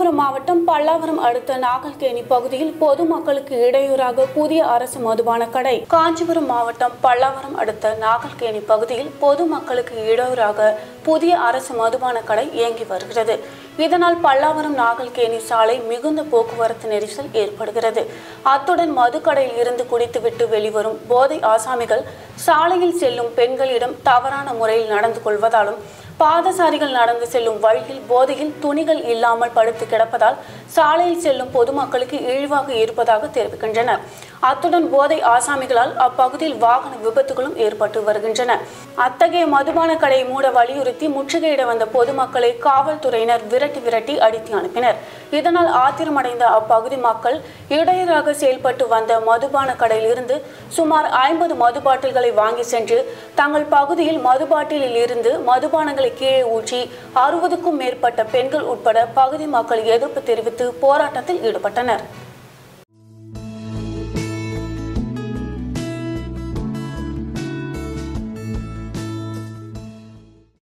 காஞ்சிபுரம் மாவட்டம் பல்லாவரம் அடுத்த நாகல்கேணி பகுதியில் பொதுமக்களுக்கு இடையூறாக புதிய அரசு மதுபான கடை காஞ்சிபுரம் மாவட்டம் பல்லாவரம் அடுத்த நாகல்கேணி பகுதியில் பொதுமக்களுக்கு இடையூறாக புதிய அரசு மதுபான கடை இயங்கி வருகிறது இதனால் பல்லாவரம் நாகல்கேணி சாலை மிகுந்த போக்குவரத்து நெரிசல் ஏற்படுகிறது அத்துடன் மதுக்கடையில் இருந்து குடித்துவிட்டு வெளிவரும் போதை ஆசாமிகள் சாலையில் செல்லும் பெண்களிடம் தவறான முறையில் நடந்து கொள்வதாலும் பாதசாரிகள் நடந்து செல்லும் வழியில் போதையில் துணிகள் இல்லாமல் படுத்து கிடப்பதால் சாலையில் செல்லும் பொதுமக்களுக்கு இழிவாக இருப்பதாக தெரிவிக்கின்றனர் அத்துடன் போதை ஆசாமிகளால் அப்பகுதியில் வாகன விபத்துகளும் ஏற்பட்டு வருகின்றன அத்தகைய மதுபான கடையை மூட வலியுறுத்தி முற்றுகையிட வந்த பொதுமக்களை காவல்துறையினர் விரட்டி விரட்டி அடித்து அனுப்பினர் இதனால் ஆத்திரமடைந்த அப்பகுதி மக்கள் இடையூறாக செயல்பட்டு வந்த மதுபான கடையில் இருந்து சுமார் ஐம்பது மது பாட்டில்களை வாங்கி சென்று தங்கள் பகுதியில் மது பாட்டிலில் இருந்து மதுபானங்களை கீழே ஊற்றி அறுபதுக்கும் மேற்பட்ட பெண்கள் உட்பட பகுதி மக்கள் எதிர்ப்பு தெரிவித்து போராட்டத்தில் ஈடுபட்டனர்